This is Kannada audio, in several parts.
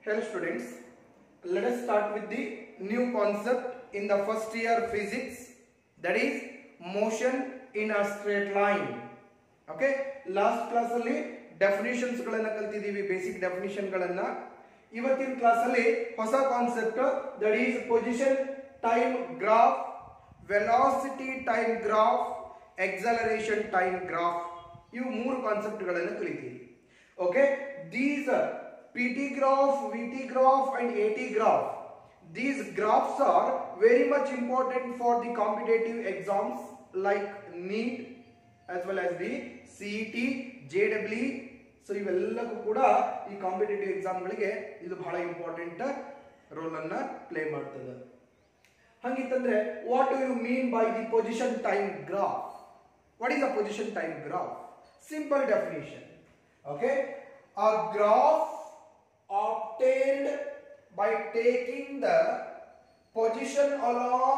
Hello students, let us start with the new concept in the first year physics that is motion in a straight line. Okay last class ಅಲ್ಲಿ ಡೆಫಿನೇಷನ್ಸ್ ಗಳನ್ನ ಕಲ್ತಿದೀವಿ ಬೇಸಿಕ್ ಡೆಫಿನೇಷನ್ ಗಳನ್ನ ಇವತ್ತಿನ ಕ್ಲಾಸ್ ಅಲ್ಲಿ ಹೊಸ concept that is position time graph velocity time graph acceleration time graph ಇವು ಮೂರು ಕಾನ್ಸೆಪ್ಟ್ ಗಳನ್ನು ಕಲಿತೀವಿ okay these P T graph V T graph and A T graph these graphs are very much important for the competitive exams like NEET as well as the CET, JEE. So ಇವೆಲ್ಲಕ್ಕೂ ಕೂಡ ಈ ಕಾಂಪಿಟೇಟಿವ್ ಎಕ್ಸಾಮ್ಗಳಿಗೆ ಇದು ಬಹಳ ಇಂಪಾರ್ಟೆಂಟ್ ರೋಲ್ ಅನ್ನ ಪ್ಲೇ ಮಾಡ್ತದೆ ಹಂಗಿತ್ತಂದ್ರೆ what do you mean by the position time graph what is a position time graph simple definition okay a graph obtained by taking the position along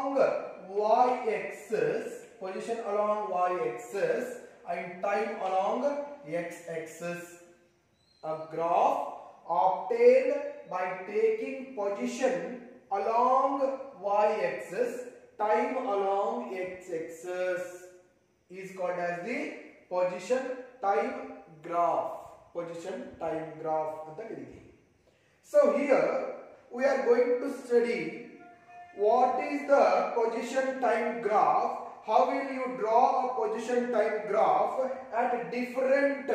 y-axis position along y-axis and time along x-axis a graph obtained by taking position along y-axis time along x-axis is called as the position time graph position time graph ಅಂತ ಕರೀತೀವಿ so here we are going to study what is the position time graph how will you draw a position time graph at different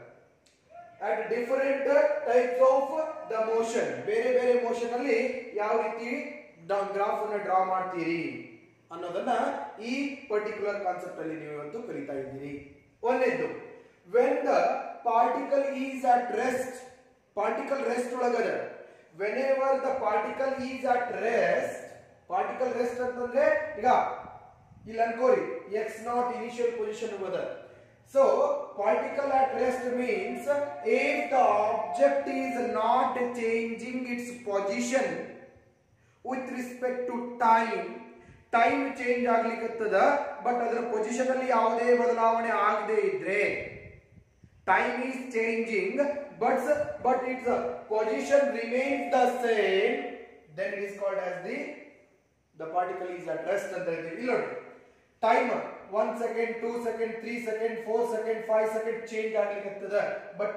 at different types of the motion ಬೇರೆ ಬೇರೆ ಮೋಷನ್ ಅಲ್ಲಿ ಯಾವ ರೀತಿ ಗ್ರಾಫ್ ಅನ್ನು ಡ್ರಾ ಮಾಡ್ತೀರಿ ಅನ್ನೋದನ್ನ ಈ ಪರ್ಟಿಕ್ಯುಲರ್ ಕಾನ್ಸೆಪ್ಟ್ ಅಲ್ಲಿ ನೀವು ಇವತ್ತು ಕಲಿತಾ ಇದ್ದೀರಿ ಒಂದನೇದ್ದು when the particle is at rest particle rest ಒಳಗದ whenever the particle is at rest particle rest ಅಂತಂದ್ರೆ ಈಗ ಇಲ್ಲಿ ಅನ್ಕೋರಿ ಎಕ್ಸ್ ನಾಟ್ ಇನಿಷಿಯಲ್ ಪೊಸಿಷನ್ ಹೋದ so particle at rest means if the object is not changing its position with respect to time time change ಆಗ್ಲಿಕ್ಕತ್ತದ ಬಟ್ ಅದರ ಪೊಸಿಷನ್ ಅಲ್ಲಿ ಯಾವುದೇ ಬದಲಾವಣೆ ಆಗದೆ ಇದ್ರೆ time is changing but but its position remains the same then it is called as the the particle is at rest ಅಂತ ಹೇಳ್ತೀವಿ ಇಲ್ಲಿ ನೋಡಿ time one second two second three second four second five second change ಆಗ್ಲಿಕ್ಕೆ but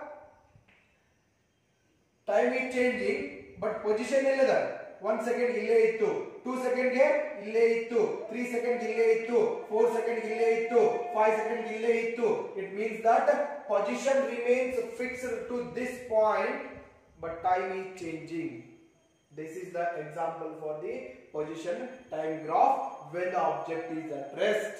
time is changing but position ಎಲ್ಲದ ಒನ್ ಸೆಕೆಂಡ್ ಇಲ್ಲೇ ಇತ್ತು ಟೂ ಸೆಕೆಂಡ್ಗೆ ಇಲ್ಲೇ ಇತ್ತು ತ್ರೀ ಸೆಕೆಂಡ್ ಇಲ್ಲೇ ಇತ್ತು ಫೋರ್ ಸೆಕೆಂಡ್ ಇಲ್ಲೇ ಇತ್ತು ಫೈವ್ ಸೆಕೆಂಡ್ ಇಲ್ಲೇ ಇತ್ತು it means that position remains fixed to this point but time is changing this is the example for the position time graph when the object is at rest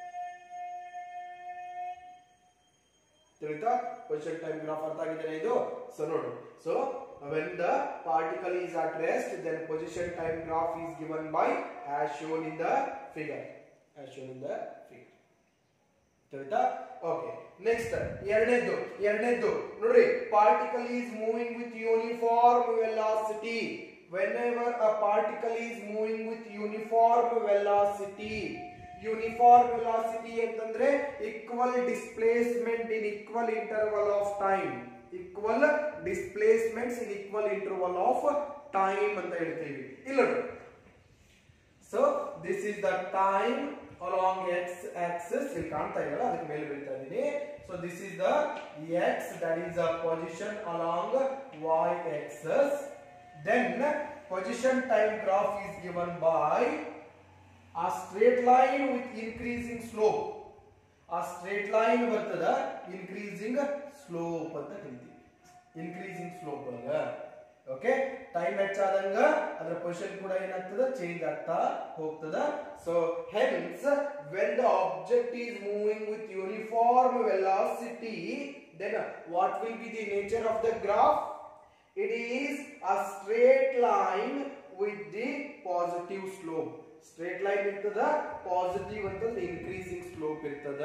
ತಿಳಿತಾ ಪೊಸಿಷನ್ ಟೈಮ್ ಗ್ರಾಫ್ ಅರ್ಥ ಆಗಿದ್ದೇನೆ ಇದು ಸೊ ನೋಡು so when the particle is at rest then position time graph is given by as shown in the figure as shown in the figure ತಿಳಿತಾ ಓಕೆ ನೆಕ್ಸ್ಟ್ ಎರಡನೇದ್ದು ಎರಡನೇದ್ದು ನೋಡ್ರಿ particle is moving with uniform velocity whenever a particle is moving with uniform velocity uniform velocity ಅಂತಂದ್ರೆ equal displacement in equal interval of time equal displacements in equal interval of time ಅಂತ ಹೇಳ್ತೀವಿ ಇಲ್ಲ so this is the time along X axis ಇಲ್ಲಿ ಕಾಣ್ತಾ ಇದೆಯಲ್ಲ ಅದಕ್ಕೆ ಮೇಲೆ ಬೀಳ್ತಾ ಇದ್ದೀನಿ so this is the X that is the position along Y access then position time graph is given by a straight line with increasing slope a straight line ಬರ್ತದ ಇನ್ಕ್ರೀಸಿಂಗ್ ಸ್ಲೋಪ್ ಅಂತ ಕರಿತೀವಿ ಇನ್ಕ್ರೀಸಿಂಗ್ ಸ್ಲೋಪ್ ಒಳಗ ಓಕೆ ಟೈಮ್ ಹೆಚ್ಚಾದಂಗ ಅದರ ಪೊಸಿಷನ್ ಕೂಡ ಏನಾಗ್ತದ ಚೇಂಜ್ ಆಗ್ತಾ ಹೋಗ್ತದ so hence when the object is moving with uniform velocity then what will be the nature of the graph it is a straight line with the positive slope straight line ಇರ್ತದ ಪಾಸಿಟಿವ್ ಅಂತಂದ್ರೆ ಇನ್ಕ್ರೀಸಿಂಗ್ ಸ್ಲೋಪ್ ಇರ್ತದ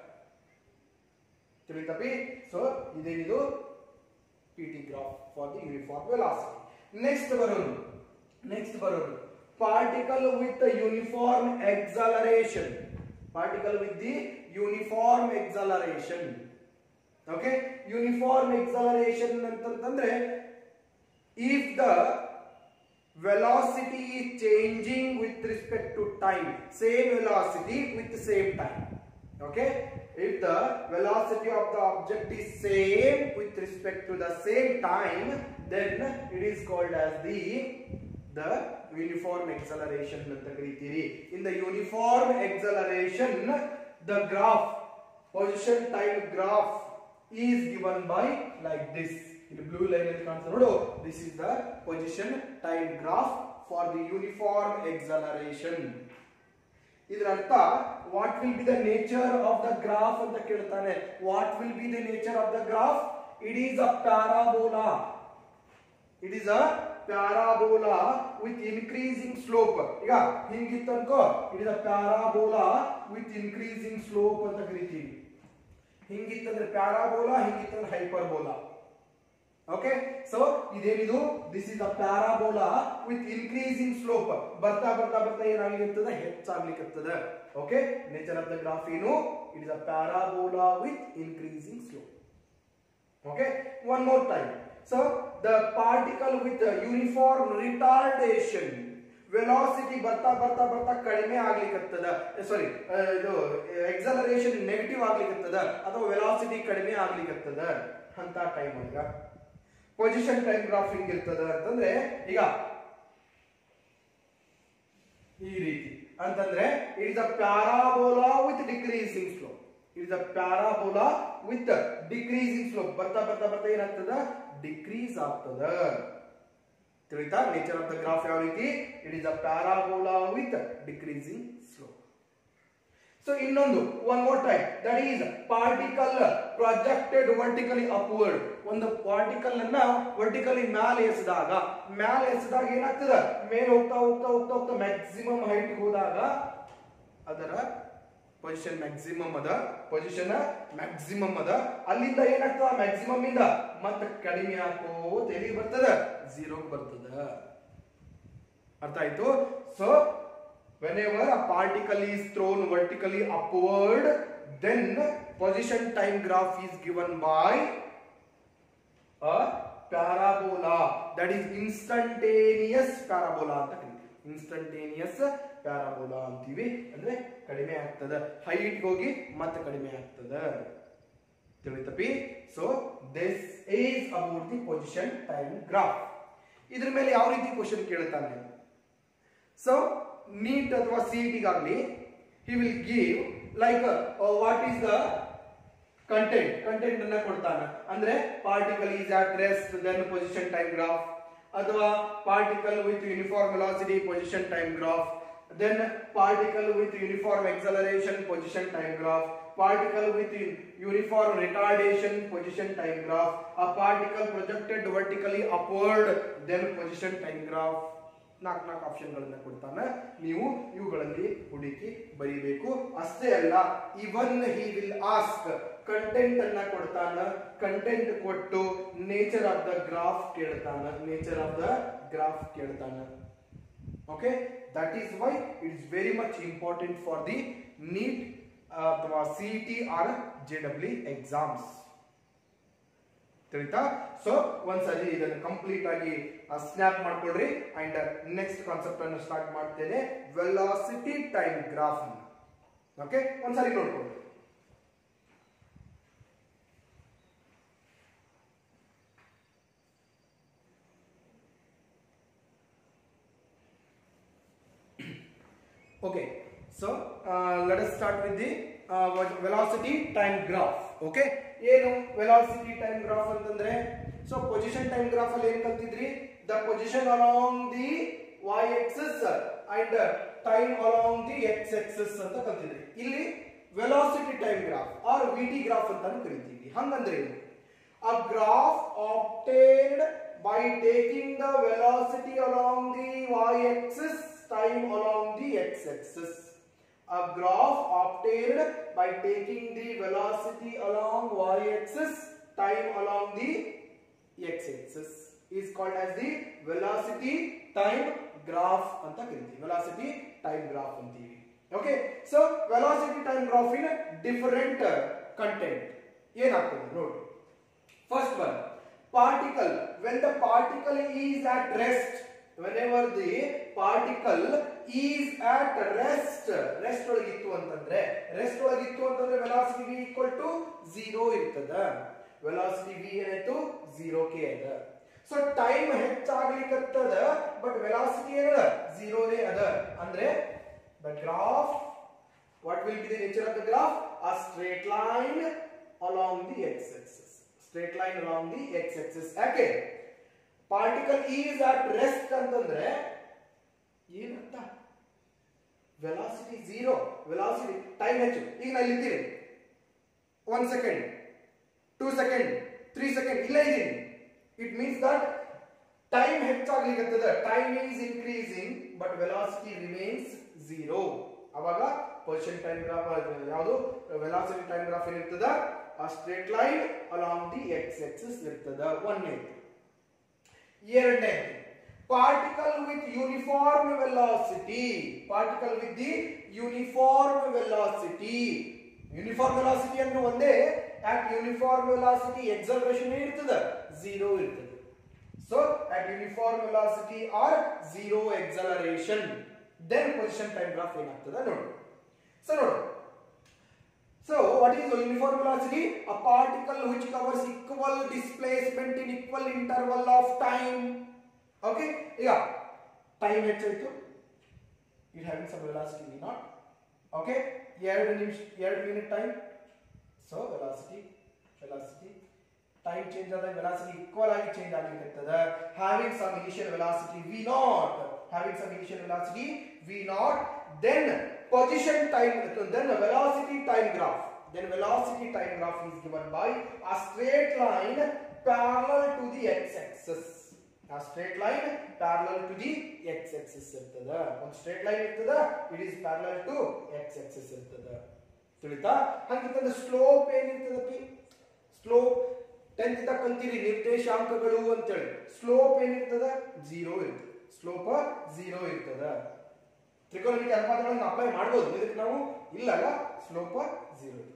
ತಿಳಿತಪಿ ಸೊ ಇದೇನಿದು P T graph for the uniform velocity next ಬರೋದು ನೆಕ್ಸ್ಟ್ ಬರೋದು particle with uniform acceleration particle with the uniform acceleration okay uniform acceleration ಅಂತಂದ್ರೆ if the velocity is changing with respect to time same velocity with the same time okay if the velocity of the object is same with respect to the same time then it is called as the the uniform acceleration ಅಂತ ಕರೀತೀರಿ in the uniform acceleration the graph position time graph is given by like this ಇಲ್ಲಿ ಬ್ಲೂ ಲೈನ್ ಅಲ್ಲಿ ಕಾಣ್ತಾ ನೋಡು this is the position time graph for the uniform acceleration ಇದರ ಅರ್ಥ what will be the nature of the graph ಅಂತ ಕೇಳ್ತಾನೆ what will be the nature of the graph it is a parabola it is a parabola with increasing slope ಈಗ ಹಿಂಗಿತ್ತು ಅನ್ಕೋ it is a parabola with increasing slope ಅಂತ ಕರಿತೀವಿ ಹಿಂಗಿತ್ತಂದ್ರೆ ಪ್ಯಾರಾಬೋಲಾ ಹಿಂಗಿತ್ತಂದ್ರೆ ಹೈಪರ್ಬೋಲಾ ಓಕೆ ಸೊ ಇದೇನಿದು this is a parabola with increasing slope ಬರ್ತಾ ಬರ್ತಾ ಬರ್ತಾ ಏನಾಗ್ಲಿರ್ತದೆ ಹೆಚ್ಚಾಗ್ಲಿಕ್ಕತ್ತದೆ okay nature of the graph ಏನು it is a parabola with increasing slope okay one more time so the particle with a uniform retardation velocity ಬರ್ತಾ ಬರ್ತಾ ಬರ್ತಾ ಕಡಿಮೆ ಆಗ್ಲಿಕ್ಕತ್ತದ ಸಾರಿ ಇದು ಎಕ್ಸಲರೇಷನ್ ನೆಗೆಟಿವ್ ಆಗ್ಲಿಕ್ಕತ್ತದ ಅಥವಾ ವೆಲಾಸಿಟಿ ಕಡಿಮೆ ಆಗ್ಲಿಕ್ಕತ್ತದ ಅಂತ ಟೈಮ್ ಈಗ ಪೊಸಿಷನ್ ಟೈಮ್ ಗ್ರಾಫ್ ಹಿಂಗಿರ್ತದ ಅಂತಂದ್ರೆ ಈಗ ಈ ರೀತಿ ಅಂತಂದ್ರೆ it is a parabola with decreasing slope it is a parabola with decreasing slope ಬರ್ತಾ ಬರ್ತಾ ಬರ್ತಾ ಏನಾಗ್ತದ ಡಿಕ್ರೀಸ್ ಆಗ್ತದ ತಿಳಿತಾ ನೇಚರ್ ಆಫ್ ದ ಗ್ರಾಫ್ ಯಾವ ರೀತಿ it is a parabola with decreasing slope so ಇನ್ನೊಂದು one more time that is particle projected vertically upward ಒಂದು ಪಾರ್ಟಿಕಲ್ ಅನ್ನ ವರ್ಟಿಕಲಿ ಮ್ಯಾಲೆ ಎಸೆದಾಗ ಮ್ಯಾಲೆ ಎಸೆದಾಗ ಏನಾಗ್ತದ ಮೇಲೆ ಹೋಗ್ತಾ ಹೋಗ್ತಾ ಹೋಗ್ತಾ ಹೋಗ್ತಾ ಮ್ಯಾಕ್ಸಿಮಮ್ ಹೈಟ್ ಹೋದಾಗ ಅದರ ಪೊಸಿಷನ್ ಮ್ಯಾಕ್ಸಿಮಮ್ ಅದ ಪೊಸಿಷನ್ ಮ್ಯಾಕ್ಸಿಮಮ್ ಅದ ಅಲ್ಲಿಂದ ಏನಾಗ್ತದ ಮ್ಯಾಕ್ಸಿಮಮ್ ಇಂದ ಮತ್ತೆ ಕಡಿಮೆ ಹಾಕೋತ ಎಲ್ಲಿಗೆ ಬರ್ತದ ಝೀರೋ ಬರ್ತದ ಅರ್ಥ ಆಯ್ತು so whenever a particle is thrown vertically upward then position time graph is given by a parabola that is instantaneous parabola ಅಂತ ಕರಿತೀವಿ ಇನ್ಸ್ಟಂಟೇನಿಯಸ್ ಪ್ಯಾರಾಬೋಲಾ ಅಂತೀವಿ ಅಂದ್ರೆ ಕಡಿಮೆ ಆಗ್ತದ ಹೈಟ್ ಹೋಗಿ ಮತ್ತೆ ಕಡಿಮೆ ಆಗ್ತದ ತಿಳಿತಪಿ so this is about the position time graph ಇದ್ರ ಮೇಲೆ ಯಾವ ರೀತಿ ಕ್ವಶನ್ ಕೇಳ್ತಾನೆ ಸೊ ನೀಟ್ ಅಥವಾ ಸಿಇಟಿಗಾಗಲಿ he will give like what is the content content ಅನ್ನ ಕೊಡ್ತಾನೆ ಅಂದ್ರೆ particle is at rest then position time graph ಅಥವಾ particle with uniform velocity position time graph then particle with uniform acceleration position time graph particle with uniform retardation position time graph a particle projected vertically upward then position time graph ನಾಲ್ಕು ನಾಲ್ಕು ಆಪ್ಷನ್ಗಳನ್ನ ಕೊಡ್ತಾನೆ ನೀವು ಇವುಗಳಲ್ಲಿ ಹುಡುಕಿ ಬರೀಬೇಕು ಅಷ್ಟೇ ಅಲ್ಲ even he will ask content ಅನ್ನ ಕೊಡ್ತಾನ ಕಂಟೆಂಟ್ ಕೊಟ್ಟು ನೇಚರ್ ಆಫ್ ದ ಗ್ರಾಫ್ ಕೇಳ್ತಾನ ನೇಚರ್ ಆಫ್ ದ ಗ್ರಾಫ್ ಕೇಳ್ತಾನ okay that is why it's very much important for the NEET ಅಥವಾ C T or J W exams ತಿಳಿತಾ ಸೊ ಒಂದ್ಸಲಿ ಇದನ್ನು ಕಂಪ್ಲೀಟ್ ಆಗಿ ಸ್ನ್ಯಾಪ್ ಮಾಡ್ಕೊಳ್ರಿ ಅಂಡ್ ನೆಕ್ಸ್ಟ್ ಕಾನ್ಸೆಪ್ಟ್ ಅನ್ನು ಸ್ಟಾರ್ಟ್ ಮಾಡ್ತೇನೆ ವೆಲಾಸಿಟಿ ಟೈಮ್ ಗ್ರಾಫ್ ಓಕೆ ಒಂದ್ಸಲಿ ನೋಡ್ಕೊಳ್ಳಿ okay so uh, let us start with the uh, what- velocity time graph okay ಏನು ವೆಲಾಸಿಟಿ ಟೈಮ್ ಗ್ರಾಫ್ ಅಂತಂದ್ರೆ ಸೊ ಪೊಸಿಷನ್ ಟೈಮ್ ಗ್ರಾಫ್ ಅಲ್ಲಿ ಏನ್ ಕಲ್ತಿದ್ರಿ the position along the y axis and time along the x axis ಅಂತ ಕಲ್ತಿದ್ರಿ ಇಲ್ಲಿ velocity time graph or v T graph ಅಂತಾನು ಕರಿತೀವಿ ಹಂಗಂದ್ರೆ ಏನು a graph obtained by taking the velocity along the y-axis time along the x-axis a graph obtained by taking the velocity along y-axis time along the x-axis is called as the velocity time graph ಅಂತ ಕರಿತೀವಿ velocity time graph ಅಂತೀವಿ okay so velocity time graph in different uh, content ಏನಾಗ್ತದೆ ನೋಡಿ first one particle when the particle is at rest whenever the particle is at rest rest ಒಳಗಿತ್ತು ಅಂತಂದ್ರೆ ರೆಸ್ಟ್ ಒಳಗಿತ್ತು ಅಂತಂದ್ರೆ ವೆಲಾಸಿಟಿ v ಈಕ್ವಲ್ ಟು 0 ಇರ್ತದ ವೆಲಾಸಿಟಿ v ಏನಾಯ್ತು 0 ಕೆ ಅದ ಸೊ ಟೈಮ್ ಹೆಚ್ಚಾಗ್ಲಿಕ್ಕತ್ತದ ಬಟ್ ವೆಲಾಸಿಟಿ ಏನದ 0 ನೇ ಅದ ಅಂದ್ರೆ the graph what will be the nature of the graph a straight line along the x axis straight line along the x axis ಯಾಕೆ ಪಾರ್ಟಿಕಲ್ ಈಸ್ ಅಟ್ ರೆಸ್ಟ್ ಅಂತಂದ್ರೆ ಏನಂತ ವೆಲಾಸಿಟಿ ಝೀರೋ ವೆಲಾಸಿಟಿ ಟೈಮ್ ಹೆಚ್ಚು ಈಗ ನಾನು ಇಲ್ಲಿದ್ದೀನಿ one second two second three second ಇಲ್ಲೇ ಇದ್ದೀನಿ ಇಟ್ ಮೀನ್ಸ್ ದಟ್ ಟೈಮ್ ಹೆಚ್ಚಾಗ್ಲಿಕ್ಕತ್ತದ time is increasing but velocity remains zero ಅವಾಗ ಪೊಸಿಷನ್ ಟೈಮ್ ಗ್ರಾಫ್ ಯಾವುದು ವೆಲಾಸಿಟಿ ಟೈಮ್ ಗ್ರಾಫ್ ಏನಿರ್ತದ a straight line along the x axis ಇರ್ತದ ಒಂದನೇ ಎರಡನೇ particle with uniform velocity particle with the uniform velocity uniform velocity ಅಂದ್ರೆ ಒಂದೇ ಅಟ್ ಯೂನಿಫಾರ್ಮ್ ವೆಲಾಸಿಟಿ ಎಕ್ಸಲರೇಷನ್ ಇರ್ತದ ಝೀರೋ ಇರ್ತದೆ so at uniform velocity or zero acceleration then position time graph ಏನಾಗ್ತದ ನೋಡಿ ಸೊ ನೋಡಿ So, what is uniform velocity? A particle which covers equal displacement in equal interval of time. Okay? ಈಗ ಟೈಮ್ ಹೆಚ್ಚಾಯ್ತು it having some velocity v naught okay ಎರಡು ನಿಮಿಷ ಎರಡು minute time so velocity velocity time change ಆದಾಗ ವೆಲಾಸಿಟಿ ಈಕ್ವಲ್ ಆಗಿ ಚೇಂಜ್ ಆಗ್ಲಿಕ್ಕೆ having some initial velocity v naught having some initial velocity v naught then position time then the velocity time graph then velocity time graph is given by a straight line parallel to the x-axis a straight line parallel to the x-axis ಇರ್ತದ ಒಂದು ಸ್ಟ್ರೇಟ್ ಲೈನ್ ಇರ್ತದ it is parallel to x-axis ಇರ್ತದ ತಿಳಿತಾ ಹಂಗಿರ್ತದ ಸ್ಲೋಪ್ ಏನಿರ್ತದಪ್ಪಿ ಸ್ಲೋಪ್ ಟೆಂತ್ ತಕ್ಕಂತೀರಿ ನಿರ್ದೇಶಾಂಕಗಳು ಅಂತೇಳಿ ಸ್ಲೋಪ್ ಏನಿರ್ತದ ಝೀರೋ ಇರ್ತದೆ ಸ್ಲೋಪ್ ಝೀರೋ ಇರ್ತದ ತ್ರಿಕೋನಮಿತಿ ಅನುಪಾತಗಳನ್ನು ಅಪ್ಲೈ ಮಾಡ್ಬೋದು ಇದಕ್ಕೆ ನಾವು ಇಲ್ಲಲ್ಲ ಸ್ಲೋಪ ಝೀರೋ ಇರ್ತದೆ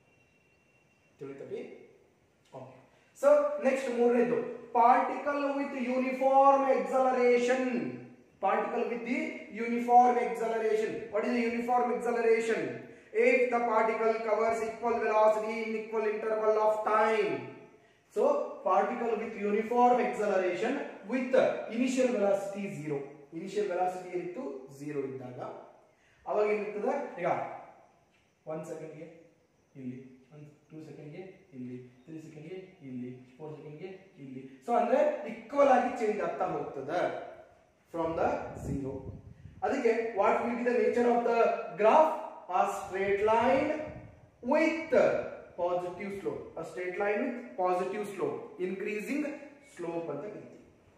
ತಿಳಿತಪಿ ಓಕೆ ಸೊ ನೆಕ್ಸ್ಟ್ ಮೂರನೇದು particle with uniform acceleration particle with the uniform acceleration what is uniform acceleration if the particle covers equal velocity in equal interval of time so particle with uniform acceleration with initial velocity zero initial velocity ಏನಿತ್ತು ಝೀರೋ ಇದ್ದಾಗ ಅವಾಗ ಏನಿರ್ತದೆ ಈಗ ಒನ್ ಸೆಕೆಂಡ್ಗೆ ಇಲ್ಲಿ ಒನ್ ಟೂ ಸೆಕೆಂಡ್ಗೆ ಇಲ್ಲಿ ತ್ರೀ ಸೆಕೆಂಡ್ಗೆ ಇಲ್ಲಿ ಫೋರ್ ಸೆಕೆಂಡ್ಗೆ ಇಲ್ಲಿ ಸೊ ಅಂದ್ರೆ ಈಕ್ವಲ್ ಆಗಿ ಚೇಂಜ್ ಆಗ್ತಾ ಹೋಗ್ತದೆ ಫ್ರಮ್ ದ ಝೀರೋ ಅದಕ್ಕೆ what will be the nature of the graph a straight line with positive slope a straight line with positive slope increasing slope ಅಂತ ಕರಿತೀವಿ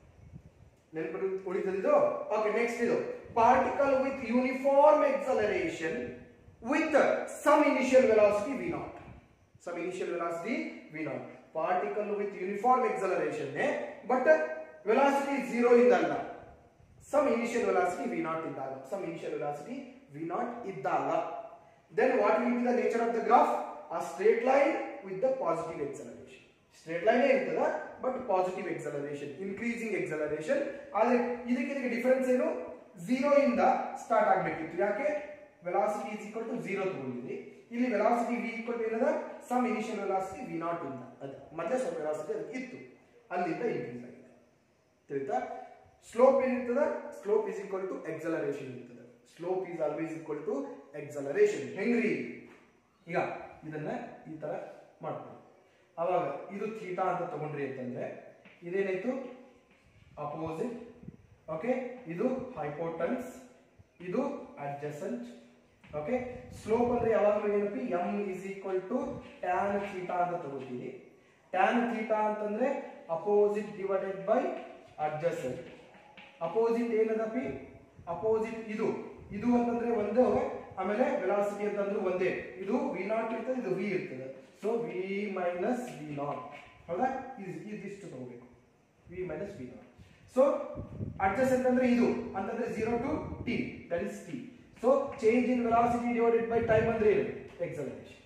ನೆನಪು ಉಳಿತದಿದು ಓಕೆ ನೆಕ್ಸ್ಟ್ ಇದು particle with uniform acceleration with some initial velocity v naught some initial velocity v naught particle with uniform acceleration but velocity zero ಇಂದಲ್ಲ some initial velocity v naught ಇದ್ದಾಗ some initial velocity v naught ಇದ್ದಾಗ then what will be the nature of the graph a straight line with the positive acceleration straight line ಇರ್ತದ but positive acceleration increasing acceleration ಆದ್ರೆ ಇದಕ್ಕೆ ಇದಕ್ಕೆ ಡಿಫರೆನ್ಸ್ ಏನು ಝೀರೋ ಇಂದ ಸ್ಟಾರ್ಟ್ ಆಗ್ಬೇಕಿತ್ತು ಯಾಕೆ velocity is equal to zero ತಗೊಂಡಿದ್ರಿ ಇಲ್ಲಿ ವೆಲಾಸಿಟಿ ವಿ ಈಕ್ವಲ್ ಟು ಏನದ some initial velocity v naught ಇಂದ ಅದು ಮತ್ತೆ ಸ್ವಲ್ಪ ವೆಲಾಸಿಟಿ ಅದು ಇತ್ತು ಅಲ್ಲಿಂದ ಇನ್ಕ್ರೀಸ್ ಆಗಿದೆ ತಿಳಿತಾ ಸ್ಲೋಪ್ ಏನಿರ್ತದ slope is equal to acceleration ಇರ್ತದೆ slope is always equal to acceleration ಹೆಂಗ್ರಿ ಈಗ ಇದನ್ನ ಈ ತರ ಮಾಡ್ತೀವಿ ಅವಾಗ ಇದು ಥೀಟಾ ಅಂತ ತಗೊಂಡ್ರಿ ಅಂತಂದ್ರೆ ಇದೇನಾಯ್ತು ಅಪೋಸಿಟ್ ಓಕೆ ಇದು ಹೈಪೋಟನ್ಸ್ ಇದು ಅಡ್ಜಸೆಂಟ್ ಓಕೆ ಸ್ಲೋಪ್ ಅಂದ್ರೆ ಯಾವಾಗಲೂ ಏನಪ್ಪಿ m is equal to tan theta ಅಂತ ತಗೋತೀವಿ ಟ್ಯಾನ್ ಥೀಟಾ ಅಂತಂದ್ರೆ opposite divided by adjacent opposite ಏನದಪ್ಪಿ ಅಪೋಸಿಟ್ ಇದು ಇದು ಅಂತಂದ್ರೆ ಒಂದು ಆಮೇಲೆ ವೆಲಾಸಿಟಿ ಅಂತಂದ್ರೆ ಒಂದೇ ಇದು ವಿ ನಾಟ್ ಇರ್ತದೆ ಇದು ವಿ ಇರ್ತದೆ so v minus v naught ಹೌದಾ ಇದು ಇದಿಷ್ಟು ತಗೋಬೇಕು v minus v naught so adjacent ಅಂದ್ರೆ ಇದು ಅಂತಂದ್ರೆ zero to t that is t so change in velocity divided by time ಅಂದ್ರೆ ಏನು acceleration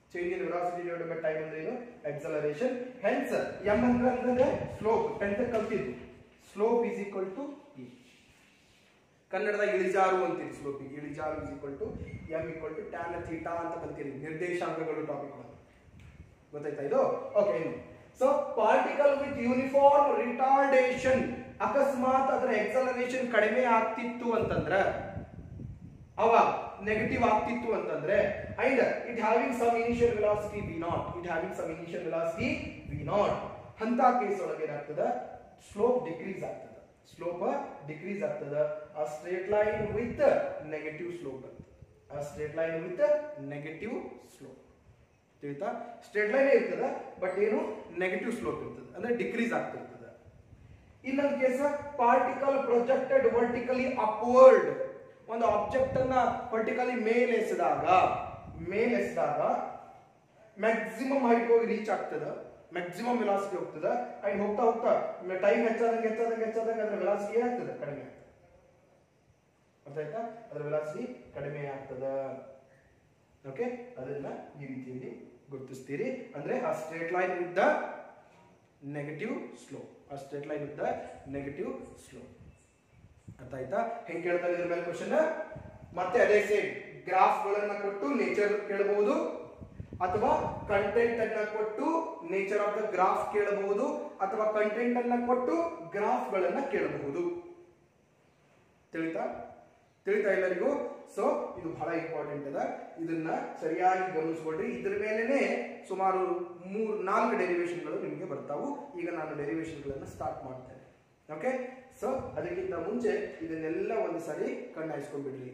change in velocity divided by time ಅಂದ್ರೆ ಏನು ಎಕ್ಸಲರೇಷನ್ ಹೆನ್ಸ್ ಎಂ ಅಂದ್ರೆ ಅಂತಂದ್ರೆ ಸ್ಲೋಪ್ ಟೆಂತ್ ಕಲ್ತಿದ್ದು ಸ್ಲೋಪ್ ಈಸ್ ಈಕ್ವಲ್ ಟು ಇ ಕನ್ನಡದಾಗ ಇಳಿಜಾರು ಅಂತೀರಿ ಸ್ಲೋಪ್ ಇಳಿಜಾರು is equal to m equal to tan theta ಅಂತ ಕಲ್ತೀರಿ ನಿರ್ದೇಶಾಂಕಗಳು ಟಾಪಿಕ್ ಗೊತ್ತಾಯ್ತಾ ಇದು ಓಕೆ ಇನ್ನು so particle with uniform retardation ಅಕಸ್ಮಾತ್ ಅದರ ಎಕ್ಸಲರೇಷನ್ ಕಡಿಮೆ ಆಗ್ತಿತ್ತು ಅಂತಂದ್ರೆ ಅವಾಗ ನೆಗೆಟಿವ್ ಆಗ್ತಿತ್ತು ಅಂತಂದ್ರೆ and it having some initial velocity v naught it having some initial velocity v naught ಅಂತ ಕೇಸ್ ಒಳಗೆ ಏನಾಗ್ತದ ಸ್ಲೋಪ್ ಡಿಕ್ರೀಸ್ ಆಗ್ತದ ಸ್ಲೋಪ್ ಡಿಕ್ರೀಸ್ ಆಗ್ತದ a straight line with negative slope a straight line with negative slope ತಿಳಿತಾ ಸ್ಟ್ರೇಟ್ ಲೈನ್ ಇರ್ತದ ಬಟ್ ಏನು ನೆಗೆಟಿವ್ ಸ್ಲೋಪ್ ಇರ್ತದೆ ಅಂದ್ರೆ ಡಿಕ್ರೀಸ್ ಆಗ್ತಿರ್ತದೆ ಇನ್ನೊಂದು case particle projected vertically upward ಒಂದು ಆಬ್ಜೆಕ್ಟ್ ಅನ್ನ ವರ್ಟಿಕಲಿ ಮೇಲೆ ಎಸೆದಾಗ ಮೇಲೆ ಎಸೆದಾಗ ಮ್ಯಾಕ್ಸಿಮಮ್ ಹೈಟ್ ಹೋಗಿ ರೀಚ್ ಆಗ್ತದ ಮ್ಯಾಕ್ಸಿಮಮ್ ವೆಲಾಸಿಟಿ ಹೋಗ್ತದ ಅಂಡ್ ಹೋಗ್ತಾ ಹೋಗ್ತಾ ಟೈಮ್ ಹೆಚ್ಚಾದಂಗೆ ಹೆಚ್ಚಾದಂಗೆ ಹೆಚ್ಚಾದಂಗೆ ಅದ್ರ ವೆಲಾಸಿಟಿ ಏನಾಗ್ತದೆ ಕಡಿಮೆ ಆಗ್ತದೆ ಅರ್ಥ ಆಯ್ತಾ ಅದ್ರ ವೆಲಾಸಿಟಿ ಕಡಿಮೆ ಆಗ್ತದ ಓಕೆ ಅದನ್ನ ಈ ರೀತಿಯಲ್ಲಿ ಗುರುತಿಸ್ತೀರಿ ಅಂದ್ರೆ a straight line with the negative slope a straight line with the negative slope ಅರ್ಥ ಆಯ್ತಾ ಹೆಂಗ್ ಕೇಳ್ತಾರೆ ಇದ್ರ ಮೇಲೆ ಕ್ವಶನ್ ಮತ್ತೆ ಅದೇ ಸೇಮ್ ಗ್ರಾಫ್ ಗಳನ್ನ ಕೊಟ್ಟು ನೇಚರ್ ಕೇಳಬಹುದು ಅಥವಾ ಕಂಟೆಂಟ್ ಅನ್ನ ಕೊಟ್ಟು ನೇಚರ್ ಆಫ್ ದ ಗ್ರಾಫ್ ಕೇಳಬಹುದು ಅಥವಾ ಕಂಟೆಂಟ್ ಅನ್ನ ಕೊಟ್ಟು ಗ್ರಾಫ್ ಗಳನ್ನ ಕೇಳಬಹುದು ತಿಳಿತಾ ತಿಳಿತಾ ಎಲ್ಲರಿಗೂ ಸೊ ಇದು ಬಹಳ ಇಂಪಾರ್ಟೆಂಟ್ ಅದ ಇದನ್ನ ಸರಿಯಾಗಿ ಗಮನಿಸ್ಕೊಳ್ರಿ ಇದ್ರ ಮೇಲೆನೆ ಸುಮಾರು ಮೂರ್ ನಾಲ್ಕು ಡೆರಿವೇಶನ್ಗಳು ನಿಮಗೆ ಬರ್ತಾವು ಈಗ ನಾನು ಡೆರಿವೇಶನ್ಗಳನ್ನ ಸ್ಟಾರ್ಟ್ ಮಾಡ್ತೇನೆ ಓಕೆ ಸೊ ಅದಕ್ಕಿಂತ ಮುಂಚೆ ಇದನ್ನೆಲ್ಲ ಒಂದು ಸರಿ ಕಣ್ಣಾಯಿಸ್ಕೊಂಡ್ಬಿಡ್ರಿ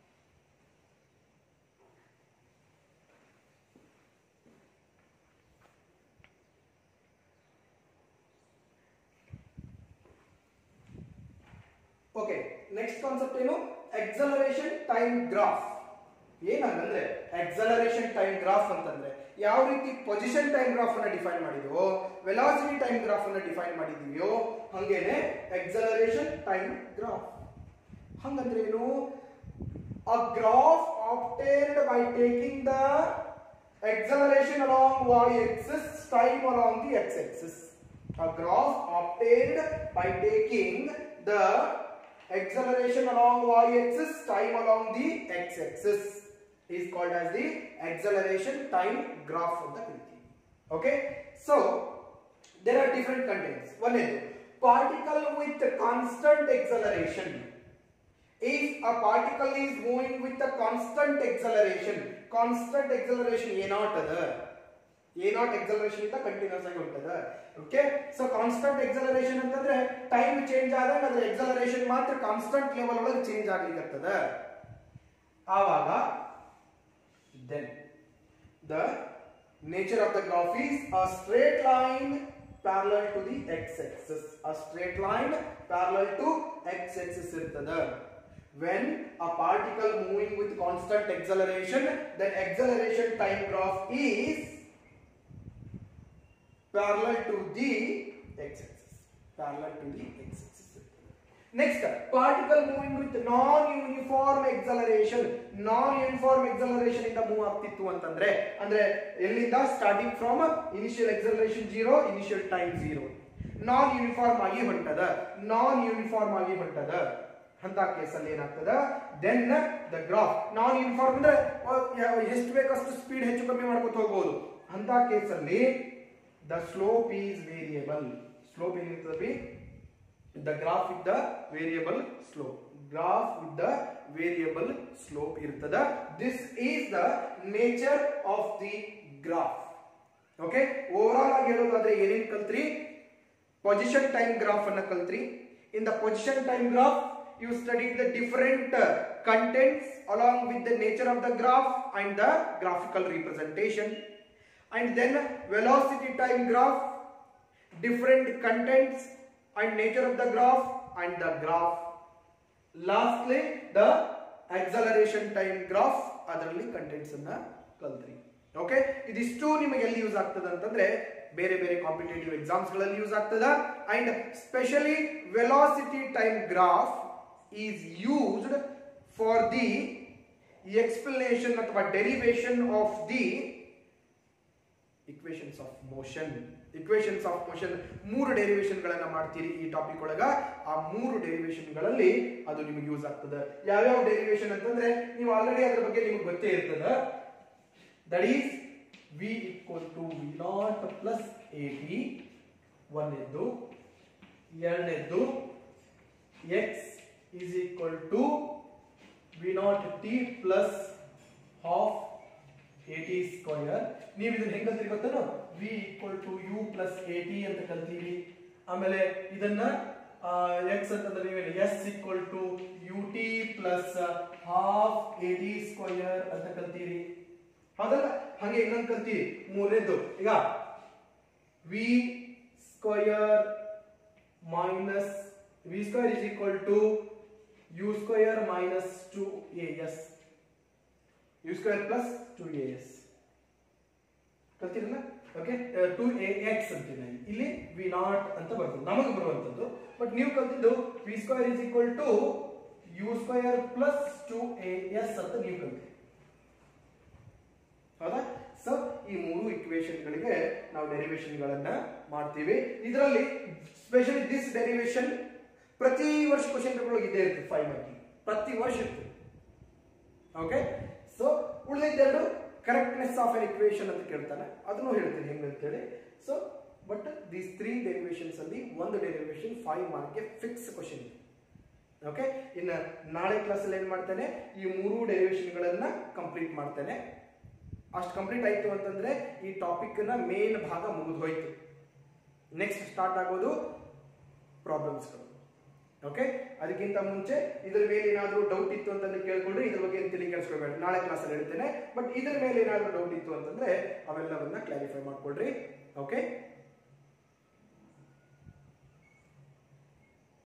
ಓಕೆ ನೆಕ್ಸ್ಟ್ ಕಾನ್ಸೆಪ್ಟ್ ಏನು ಎಕ್ಸಲರೇಷನ್ ಟೈಮ್ ಗ್ರಾಫ್ ಏನಂದ್ರೆ ಎಕ್ಸಲರೇಷನ್ ಟೈಮ್ ಗ್ರಾಫ್ ಅಂತಂದ್ರೆ ಯಾವ ರೀತಿ ಪೊಸಿಷನ್ ಟೈಮ್ ಗ್ರಾಫ್ ಅನ್ನ ಡಿಫೈನ್ ಮಾಡಿದೀವೋ ವೆಲಾಸಿಟಿ ಟೈಮ್ ಗ್ರಾಫ್ ಅನ್ನ ಡಿಫೈನ್ ಮಾಡಿದೀವಿಯೋ ಹಂಗೇನೆ ಎಕ್ಸಲರೇಷನ್ ಟೈಮ್ ಗ್ರಾಫ್ ಹಂಗಂದ್ರೆ ಏನು a graph obtained by taking the acceleration along y-axis time along the x-axis a graph obtained by taking the acceleration along y-axis time along the x-axis is called as the acceleration time graph of the Kriti. Okay, so there are different contents. One is particle with constant acceleration. If a particle is moving with a constant acceleration, constant acceleration a naught other. A naught acceleration ಇಂದ ಕಂಟಿನ್ಯೂಸ್ ಆಗಿ ಹೊಂಟದ ಓಕೆ ಸೊ ಕಾನ್ಸ್ಟಂಟ್ ಎಕ್ಸಲರೇಷನ್ ಅಂತಂದ್ರೆ ಟೈಮ್ ಚೇಂಜ್ ಆದಾಗ ಅದ್ರ ಎಕ್ಸಲರೇಷನ್ ಮಾತ್ರ ಕಾನ್ಸ್ಟಂಟ್ ಲೆವೆಲ್ ಒಳಗೆ ಚೇಂಜ್ ಆಗ್ಲಿಕ್ಕತ್ತದ ಆವಾಗ then the nature of the graph is a straight line parallel to the x axis a straight line parallel to x axis ಇರ್ತದ when a particle moving with constant acceleration the acceleration time graph is parallel to the x-axis parallel to the x-axis next particle moving with non-uniform acceleration non-uniform acceleration ಇಂದ ಮೂವ್ ಆಗ್ತಿತ್ತು ಅಂತಂದ್ರೆ ಅಂದ್ರೆ ಎಲ್ಲಿಂದ starting from initial acceleration zero initial time zero non uniform ಆಗಿ ಹೊಂಟದ ನಾನ್ ಯೂನಿಫಾರ್ಮ್ ಆಗಿ ಹೊಂಟದ ಅಂತ ಕೇಸಲ್ಲಿ ಏನಾಗ್ತದ then the graph non uniform ಅಂದ್ರೆ ಎಷ್ಟು ಬೇಕಷ್ಟು ಸ್ಪೀಡ್ ಹೆಚ್ಚು ಕಮ್ಮಿ ಮಾಡ್ಕೊತ ಹೋಗ್ಬೋದು ಅಂತ ಕೇಸಲ್ಲಿ the slope is variable slope ಏನಿರ್ತದೆ the graph with the variable slope graph with the variable slope ಇರ್ತದ this is the nature of the graph okay overall ಆಗಿ ಹೇಳೋದಾದ್ರೆ ಏನೇನ್ ಕಲ್ತ್ರಿ ಪೊಸಿಷನ್ ಟೈಮ್ ಗ್ರಾಫ್ ಅನ್ನ ಕಲ್ತ್ರಿ in the position time graph you studied the different uh, contents along with the nature of the graph and the graphical representation and then velocity time graph different contents and nature of the graph and the graph lastly the acceleration time graph ಅದರಲ್ಲಿ ಕಂಟೆಂಟ್ಸ್ ಅನ್ನ ಕಲ್ತ್ರಿ ಓಕೆ ಇದಿಷ್ಟು ನಿಮಗೆ ಎಲ್ಲಿ ಯೂಸ್ ಆಗ್ತದೆ ಅಂತಂದ್ರೆ ಬೇರೆ ಬೇರೆ ಕಾಂಪಿಟೇಟಿವ್ ಎಕ್ಸಾಮ್ಸ್ ಗಳಲ್ಲಿ ಯೂಸ್ ಆಗ್ತದ and specially velocity time graph is used for the explanation ಅಥವಾ derivation of the equations of motion equations of motion ಮೂರು ಡೆರಿವೇಶನ್ ಗಳನ್ನ ಮಾಡ್ತೀರಿ ಈ ಟಾಪಿಕ್ ಒಳಗ ಆ ಮೂರು ಡೆರಿವೇಶನ್ ಗಳಲ್ಲಿ ಅದು ನಿಮಗೆ ಯೂಸ್ ಆಗ್ತದೆ ಯಾವ್ಯಾವ ಡೆರಿವೇಶನ್ ಅಂತಂದ್ರೆ ನೀವು ಆಲ್ರೆಡಿ ಅದ್ರ ಬಗ್ಗೆ ನಿಮಗೆ ಗೊತ್ತೇ ಇರ್ತದ that is v equal to v naught plus a t ಒಂದನೇದ್ದು ಎರಡನೇದ್ದು x is equal to v naught t plus half a t square ನೀವು ಇದನ್ನ ಹೆಂಗ್ ಕಲ್ತೀರಿ ಗೊತ್ತೇನು v equal to u plus a t ಅಂತ ಕಲ್ತೀವಿ ಆಮೇಲೆ ಇದನ್ನ ಎಕ್ಸ್ ಅಂತಂದ್ರೆ ನೀವೇನು s equal to u t plus half a t square ಅಂತ ಕಲ್ತೀರಿ ಹೌದಲ್ಲ ಹಾಗೆ ಇನ್ನೊಂದು ಕಲ್ತೀವಿ ಮೂರನೇದು ಈಗ v square minus v square is equal to u square minus two a s u square plus two a s ಕಲ್ತಿರಲ್ಲ ಓಕೆ ಟು ಎ ಎಕ್ಸ್ ಅಂತೀವಿ ನಾವು ಇಲ್ಲಿ ವಿ ನಾಟ್ ಅಂತ ಬರ್ತದೆ ನಮಗೆ ಬರುವಂತದ್ದು ಬಟ್ ನೀವು ಕಲ್ತಿದ್ದು v square is equal to u square plus two a s ಅಂತ ನೀವು ಕಲ್ತೀರಿ ಹೌದಾ ಸೊ ಈ ಮೂರು ಇಕ್ವೇಶನ್ ಗಳಿಗೆ ನಾವು ಡೆರಿವೇಶನ್ ಗಳನ್ನ ಮಾಡ್ತೀವಿ ಇದರಲ್ಲಿ ಸ್ಪೆಷಲಿ ದಿಸ್ ಡೆರಿವೇಶನ್ ಪ್ರತಿ ವರ್ಷ ಕ್ವಶನ್ ಪೇಪರ್ ಒಳಗೆ ಇದ್ದೇ ಇರ್ತದೆ ಫೈವ್ ಮಾರ್ಕಿಂಗ್ ಪ್ರತಿ ವರ್ಷ ಇರ್ತದೆ ಓಕೆ ಸೊ ಉಳಿದಿದ್ದೆರಡು ಕರೆಕ್ಟ್ನೆಸ್ ಆಫ್ ಎನ್ ಇಕ್ವೇಶನ್ ಅಂತ ಕೇಳ್ತಾನೆ ಅದನ್ನು ಹೇಳ್ತೀನಿ ಹೆಂಗೆ ಅಂತೇಳಿ so but these three derivations ಅಲ್ಲಿ ಒಂದು ಡೆರಿವೇಶನ್ ಫೈವ್ ಮಾರ್ಕ್ಗೆ ಫಿಕ್ಸ್ ಕ್ವಶನ್ ಇದೆ ಓಕೆ ಇನ್ನು ನಾಳೆ ಕ್ಲಾಸಲ್ಲಿ ಏನು ಮಾಡ್ತೇನೆ ಈ ಮೂರು ಡೆರಿವೇಶನ್ಗಳನ್ನ ಕಂಪ್ಲೀಟ್ ಮಾಡ್ತೇನೆ ಅಷ್ಟು ಕಂಪ್ಲೀಟ್ ಆಯ್ತು ಅಂತಂದ್ರೆ ಈ ಟಾಪಿಕ್ ನ ಮೇನ್ ಭಾಗ ಮುಗಿದು ಹೋಯ್ತು ನೆಕ್ಸ್ಟ್ ಸ್ಟಾರ್ಟ್ ಆಗೋದು ಪ್ರಾಬ್ಲಮ್ಸ್ಗಳು ಓಕೆ ಅದಕ್ಕಿಂತ ಮುಂಚೆ ಇದ್ರ ಮೇಲೆ ಏನಾದರೂ ಡೌಟ್ ಇತ್ತು ಅಂತಂದ್ರೆ ಕೇಳ್ಕೊಂಡ್ರೆ ಇದ್ರ ಬಗ್ಗೆ ಏನು ತಲೆ ಕೆಡಿಸ್ಕೊಳ್ಬೇಡಿ ನಾಳೆ ಕ್ಲಾಸಲ್ಲಿ ಹೇಳ್ತೇನೆ ಬಟ್ ಇದ್ರ ಮೇಲೆ ಏನಾದರೂ ಡೌಟ್ ಇತ್ತು ಅಂತಂದ್ರೆ ಅವೆಲ್ಲವನ್ನ ಕ್ಲಾರಿಫೈ ಮಾಡ್ಕೊಳ್ರಿ ಓಕೆ